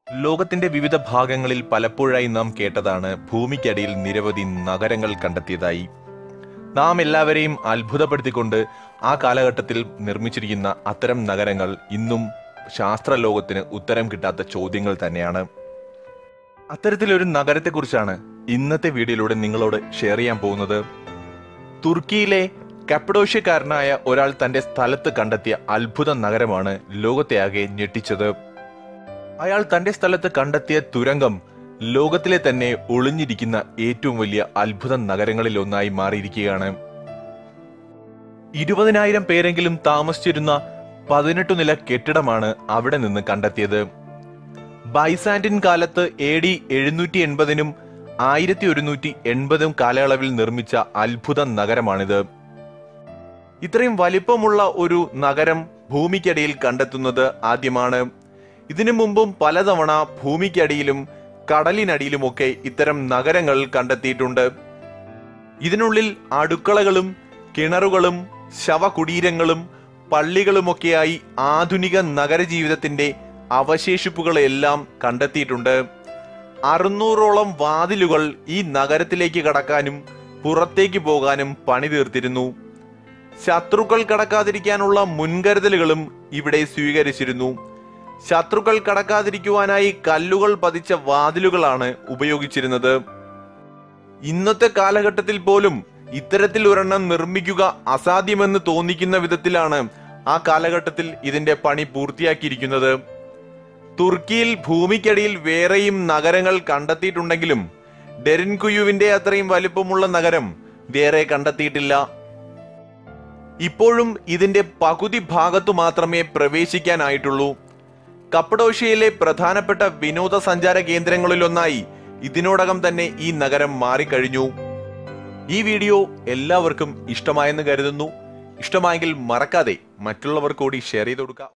ലോകത്തിന്റെ വിവിധ ഭാഗങ്ങളിൽ പലപ്പോഴായി നാം കേട്ടതാണ് ഭൂമിക്കടിയിൽ നിരവധി നഗരങ്ങൾ കണ്ടെത്തിയതായി നാം എല്ലാവരെയും അത്ഭുതപ്പെടുത്തിക്കൊണ്ട് ആ കാലഘട്ടത്തിൽ നിർമ്മിച്ചിരിക്കുന്ന അത്തരം നഗരങ്ങൾ ഇന്നും ശാസ്ത്രലോകത്തിന് ഉത്തരം കിട്ടാത്ത ചോദ്യങ്ങൾ തന്നെയാണ് അത്തരത്തിലൊരു നഗരത്തെക്കുറിച്ചാണ് ഇന്നത്തെ വീഡിയോയിലൂടെ നിങ്ങളോട് ഷെയർ ചെയ്യാൻ പോകുന്നത് തുർക്കിയിലെ കപ്പഡോഷ്യക്കാരനായ ഒരാൾ തന്റെ സ്ഥലത്ത് കണ്ടെത്തിയ അത്ഭുത നഗരമാണ് ലോകത്തെ ആകെ ഞെട്ടിച്ചത് അയാൾ തന്റെ സ്ഥലത്ത് കണ്ടെത്തിയ തുരങ്കം ലോകത്തിലെ തന്നെ ഒളിഞ്ഞിരിക്കുന്ന ഏറ്റവും വലിയ അത്ഭുത നഗരങ്ങളിൽ ഒന്നായി മാറിയിരിക്കുകയാണ് ഇരുപതിനായിരം പേരെങ്കിലും താമസിച്ചിരുന്ന പതിനെട്ട് നില കെട്ടിടമാണ് അവിടെ നിന്ന് കണ്ടെത്തിയത് ബൈസാന്റിൻ കാലത്ത് എ ഡി എഴുന്നൂറ്റി എൺപതിനും ആയിരത്തി ഒരുന്നൂറ്റി എൺപതും കാലയളവിൽ നിർമ്മിച്ച അത്ഭുത നഗരമാണിത് ഇത്രയും വലിപ്പമുള്ള ഒരു നഗരം ഭൂമിക്കടിയിൽ കണ്ടെത്തുന്നത് ആദ്യമാണ് ഇതിനു മുമ്പും പലതവണ ഭൂമിക്കടിയിലും കടലിനടിയിലുമൊക്കെ ഇത്തരം നഗരങ്ങൾ കണ്ടെത്തിയിട്ടുണ്ട് ഇതിനുള്ളിൽ അടുക്കളകളും കിണറുകളും ശവകുടീരങ്ങളും പള്ളികളുമൊക്കെയായി ആധുനിക നഗരജീവിതത്തിന്റെ അവശേഷിപ്പുകളെല്ലാം കണ്ടെത്തിയിട്ടുണ്ട് അറുന്നൂറോളം വാതിലുകൾ ഈ നഗരത്തിലേക്ക് കടക്കാനും പുറത്തേക്ക് പോകാനും പണി തീർത്തിരുന്നു ശത്രുക്കൾ കടക്കാതിരിക്കാനുള്ള മുൻകരുതലുകളും ഇവിടെ സ്വീകരിച്ചിരുന്നു ശത്രുക്കൾ കടക്കാതിരിക്കുവാനായി കല്ലുകൾ പതിച്ച വാതിലുകളാണ് ഉപയോഗിച്ചിരുന്നത് ഇന്നത്തെ കാലഘട്ടത്തിൽ പോലും ഇത്തരത്തിൽ ഒരെണ്ണം നിർമ്മിക്കുക അസാധ്യമെന്ന് തോന്നിക്കുന്ന വിധത്തിലാണ് ആ കാലഘട്ടത്തിൽ ഇതിന്റെ പണി പൂർത്തിയാക്കിയിരിക്കുന്നത് തുർക്കിയിൽ ഭൂമിക്കടിയിൽ വേറെയും നഗരങ്ങൾ കണ്ടെത്തിയിട്ടുണ്ടെങ്കിലും ഡെറിൻകുയുവിന്റെ അത്രയും വലിപ്പമുള്ള നഗരം വേറെ കണ്ടെത്തിയിട്ടില്ല ഇപ്പോഴും ഇതിന്റെ പകുതി ഭാഗത്തു മാത്രമേ പ്രവേശിക്കാനായിട്ടുള്ളൂ കപ്പഡോഷ്യയിലെ പ്രധാനപ്പെട്ട വിനോദസഞ്ചാര കേന്ദ്രങ്ങളിലൊന്നായി ഇതിനോടകം തന്നെ ഈ നഗരം മാറിക്കഴിഞ്ഞു ഈ വീഡിയോ എല്ലാവർക്കും ഇഷ്ടമായെന്ന് കരുതുന്നു ഇഷ്ടമായെങ്കിൽ മറക്കാതെ മറ്റുള്ളവർ കൂടി ഷെയർ ചെയ്ത് കൊടുക്കുക